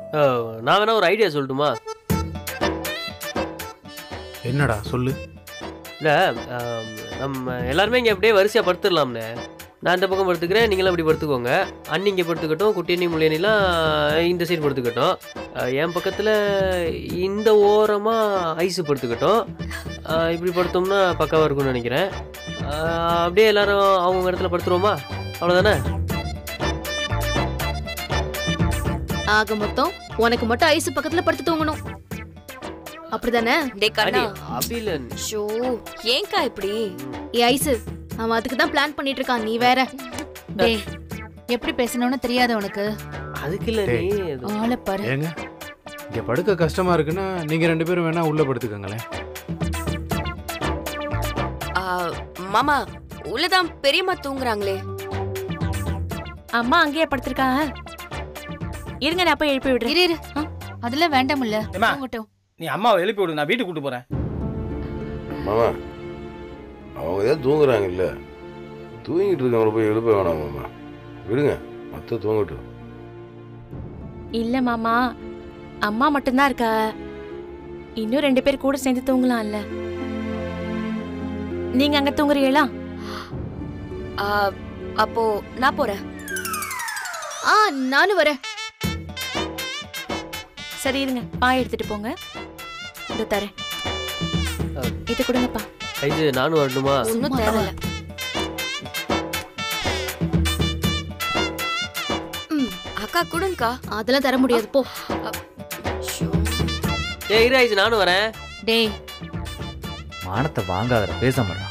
அஹ், நான் வேணா ஒரு ஐடியா சொல்லட்டுமா என்னடா சொல்லு இல்லை நம்ம எல்லாருமே இங்கே அப்படியே வரிசையாக படுத்துடலாம்ண்ணே நான் இந்த பக்கம் படுத்துக்கிறேன் நீங்களும் அப்படி படுத்துக்கோங்க அண்ணி இங்கே படுத்துக்கட்டும் குட்டியண்ணி முள்ளியணிலாம் இந்த சைடு படுத்துக்கட்டும் அஹ், என் பக்கத்தில் இந்த ஓரமாக ஐஸு படுத்துக்கட்டும் அஹ், இப்படி படுத்தோம்னா பக்காவாக இருக்கும்னு நினைக்கிறேன் அஹ், அப்படியே எல்லாரும் அவங்க இடத்துல படுத்துருவோமா அவ்வளோதானே ஆக மொத்தம் உனக்கு மட்டும் ஐஸ் பக்கத்துல படுத்து தூங்கணும் அப்படிதானே டேய் கண்ணா அண்ணி அப்படி இல்லை ஷோ ஏன்க்கா இப்படி ஏ ஐஸ் அவன் அதுக்கு தான் பிளான் பண்ணிட்டு இருக்கான் நீ வேற டேய் எப்படி பேசணும்னு தெரியாத உனக்கு அதுக்கு இல்லை நீ அது- ஆளை பாரு ஏங்க இங்க படுக்க கஷ்டமா இருக்குன்னா நீங்க ரெண்டு பேரும் வேணா உள்ள படுத்துக்கங்களேன் ஆ, மாமா உள்ளதான் பெரியம்மா தூங்குறாங்களே அம்மா அங்கேயே படுத்திருக்காங்க இருங்க நான் போய் எழுப்பி விடுறேன் இரு இரு ஆ, அதெல்லாம் வேண்டாம்ல ஏம்மா? தூங்கட்டும் நீ அம்மாவை எழுப்பி விடு நான் வீட்டுக்கு கூட்டு போறேன் மாமா அவங்க தான் தூங்குறாங்கல்ல தூங்கிட்டு இருக்கவங்கள போய் எழுப்ப வேணாம் மாமா விடுங்க மற்ற தூங்கட்டும் இல்ல மாமா அம்மா மட்டும்தான் இருக்கா இன்னும் ரெண்டு பேர் கூட சேர்ந்து தூங்கலாம்ல நீங்க அங்க தூங்குறீங்களா ஆ, அப்போ நான் போறேன் ஆ நானும் வரேன் சரி இருங்க பாய் எடுத்துட்டு போங்க இதோ தரேன் இது கொடுங்கப்பா ஐஸு நானும் வரணுமா ஒன்னும் தேவையில்ல ம், அக்கா கொடுங்கக்கா அதெல்லாம் தர முடியாது போ ஷோ ஏய் இரு ஐஸு நானும் வரேன் டேய் மானத்தை வாங்காத பேச மாட்டான்